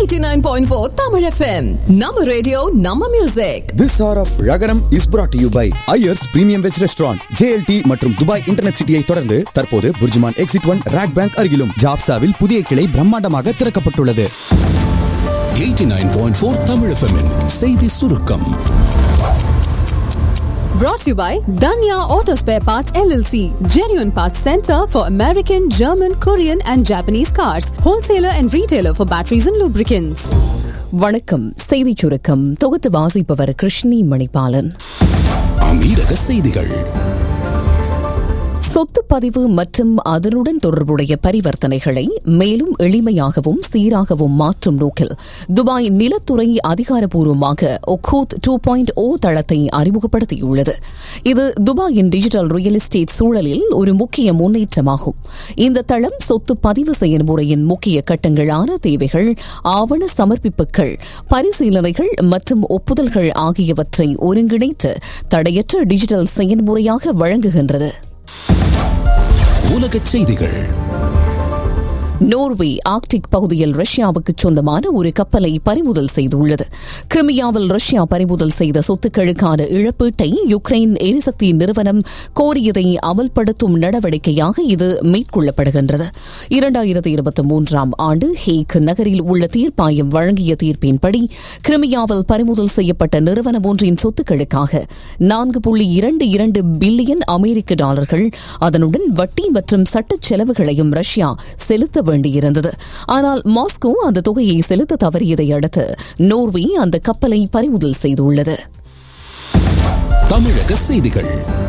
89.4 Tamil FM. Nama radio, Nama music. This hour of Ragaram is brought to you by Ayers Premium Veg Restaurant, JLT மற்றும் Dubai internet சிட்டியை தொடர்ந்து தற்போது Burjuman exit one RAK bank அருகிலும் ஜாப்சாவில் புதிய கிளை பிரம்மாண்டமாக திறக்கப்பட்டுள்ளது 89.4 Tamil FM -இன் செய்தி சுருக்கம் Brought to you by Danya Auto Spare Parts LLC. Genuine Parts Center for American, German, Korean and Japanese cars. Wholesaler and retailer for batteries and lubricants. வணக்கம் செய்திச் சுருக்கம் தொகுத்து வாசிப்பவர் கிருஷ்ணி மணிபாலன் அமீரக செய்திகள் சொத்து பதிவு மற்றும் அதனுடன் தொடர்புடைய பரிவர்த்தனைகளை மேலும் எளிமையாகவும் சீராகவும் மாற்றும் நோக்கில் துபாய் நிலத்துறை அதிகாரப்பூர்வமாக ஒக்கூத் டூ பாயிண்ட் ஓ தளத்தை அறிமுகப்படுத்தியுள்ளது இது துபாயின் டிஜிட்டல் ரியல் எஸ்டேட் சூழலில் ஒரு முக்கிய முன்னேற்றமாகும் இந்த தளம் சொத்து பதிவு செயல்முறையின் முக்கிய கட்டங்களான தேவைகள் ஆவண சமர்ப்பிப்புகள் பரிசீலனைகள் மற்றும் ஒப்புதல்கள் ஆகியவற்றை ஒருங்கிணைத்து தடையற்ற டிஜிட்டல் செயல்முறையாக வழங்குகின்றது உலகச் செய்திகள் நோர்வே ஆர்க்டிக் பகுதியில் ரஷ்யாவுக்கு சொந்தமான ஒரு கப்பலை பறிமுதல் செய்துள்ளது கிரிமியாவில் ரஷ்யா பறிமுதல் செய்த சொத்துக்களுக்கான இழப்பீட்டை யுக்ரைன் எரிசக்தி நிறுவனம் கோரியதை அமல்படுத்தும் நடவடிக்கையாக இது மேற்கொள்ளப்படுகின்றது இரண்டாயிரத்தி இருபத்தி மூன்றாம் ஆண்டு ஹேக் நகரில் உள்ள தீர்ப்பாயம் வழங்கிய தீர்ப்பின்படி கிரிமியாவில் பறிமுதல் செய்யப்பட்ட நிறுவனம் ஒன்றின் சொத்துக்களுக்காக நான்கு புள்ளி இரண்டு இரண்டு பில்லியன் அமெரிக்க டாலர்கள் அதனுடன் வட்டி மற்றும் சட்டச் செலவுகளையும் ரஷ்யா செலுத்த வேண்டியிருந்தது ஆனால் மாஸ்கோ அந்த தொகையை செலுத்த தவறியதை அடுத்து நோர்வே அந்த கப்பலை பறிமுதல் செய்துள்ளது தமிழக செய்திகள்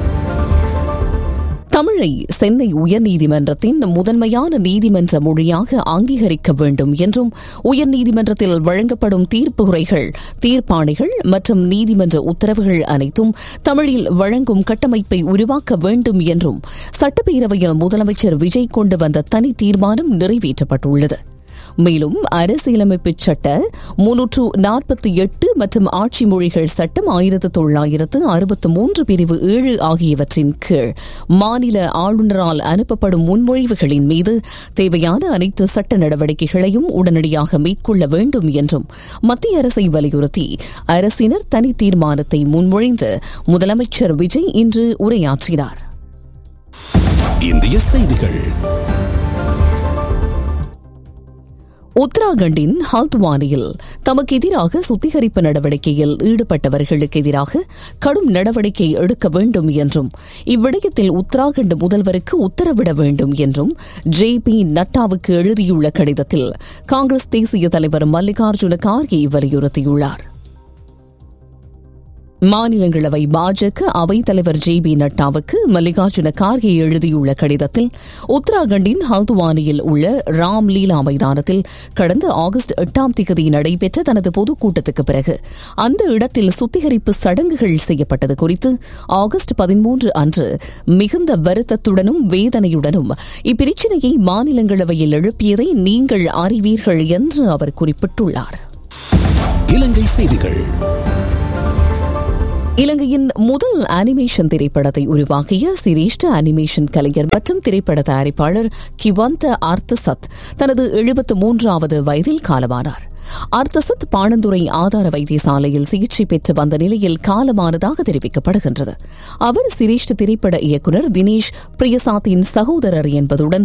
தமிழை சென்னை உயர்நீதிமன்றத்தின் முதன்மையான நீதிமன்ற மொழியாக அங்கீகரிக்க வேண்டும் என்றும் உயர்நீதிமன்றத்தில் வழங்கப்படும் தீர்ப்புரைகள் தீர்ப்பாணைகள் மற்றும் நீதிமன்ற உத்தரவுகள் அனைத்தும் தமிழில் வழங்கும் கட்டமைப்பை உருவாக்க வேண்டும் என்றும் சட்டப்பேரவையில் முதலமைச்சர் விஜய் கொண்டு வந்த தனி தீர்மானம் நிறைவேற்றப்பட்டுள்ளது மேலும் அரசியலமைப்பு சட்ட முன்னூற்று நாற்பத்தி எட்டு மற்றும் ஆட்சி மொழிகள் சட்டம் ஆயிரத்து தொள்ளாயிரத்து அறுபத்து மூன்று பிரிவு ஏழு ஆகியவற்றின் கீழ் மாநில ஆளுநரால் அனுப்பப்படும் முன்மொழிவுகளின் மீது தேவையான அனைத்து சட்ட நடவடிக்கைகளையும் உடனடியாக மேற்கொள்ள வேண்டும் என்றும் மத்திய அரசை வலியுறுத்தி அரசினர் தனி தீர்மானத்தை முன்மொழிந்து முதலமைச்சர் விஜய் இன்று உரையாற்றினார் இந்திய செய்திகள் உத்தராகண்டின் ஹால்துவானியில் தமக்கு எதிராக சுத்திகரிப்பு நடவடிக்கையில் ஈடுபட்டவர்களுக்கு எதிராக கடும் நடவடிக்கை எடுக்க வேண்டும் என்றும் இவ்விடயத்தில் உத்தராகண்ட் முதல்வருக்கு உத்தரவிட வேண்டும் என்றும் ஜே பி நட்டாவுக்கு எழுதியுள்ள கடிதத்தில் காங்கிரஸ் தேசிய தலைவர் மல்லிகார்ஜுன கார்கே வலியுறுத்தியுள்ளார் மாநிலங்களவை பாஜக அவைத் தலைவர் ஜே பி நட்டாவுக்கு மல்லிகார்ஜுன கார்கே எழுதியுள்ள கடிதத்தில் உத்தராகண்டின் ஹல்துவானியில் உள்ள ராம் லீலா மைதானத்தில் கடந்த ஆகஸ்ட் எட்டாம் தேதி நடைபெற்ற தனது பொதுக்கூட்டத்துக்கு பிறகு அந்த இடத்தில் சுத்திகரிப்பு சடங்குகள் செய்யப்பட்டது குறித்து ஆகஸ்ட் பதிமூன்று அன்று மிகுந்த வருத்தத்துடனும் வேதனையுடனும் இப்பிரச்சினையை மாநிலங்களவையில் எழுப்பியதை நீங்கள் அறிவீர்கள் என்று அவர் குறிப்பிட்டுள்ளார் இலங்கை செய்திகள் இலங்கையின் முதல் அனிமேஷன் திரைப்படத்தை உருவாக்கிய சிரேஷ்ட அனிமேஷன் கலைஞர் மற்றும் திரைப்பட தயாரிப்பாளர் கிவந்த ஆர்த்தசத் தனது எழுபத்து மூன்றாவது வயதில் காலமானார் அர்த்தசத் பாணந்துறை ஆதார வைத்தியசாலையில் சிகிச்சை பெற்று வந்த நிலையில் காலமானதாக தெரிவிக்கப்படுகின்றது அவர் சிரேஷ்ட திரைப்பட இயக்குநர் தினேஷ் பிரியசாத்தின் சகோதரர் என்பதுடன்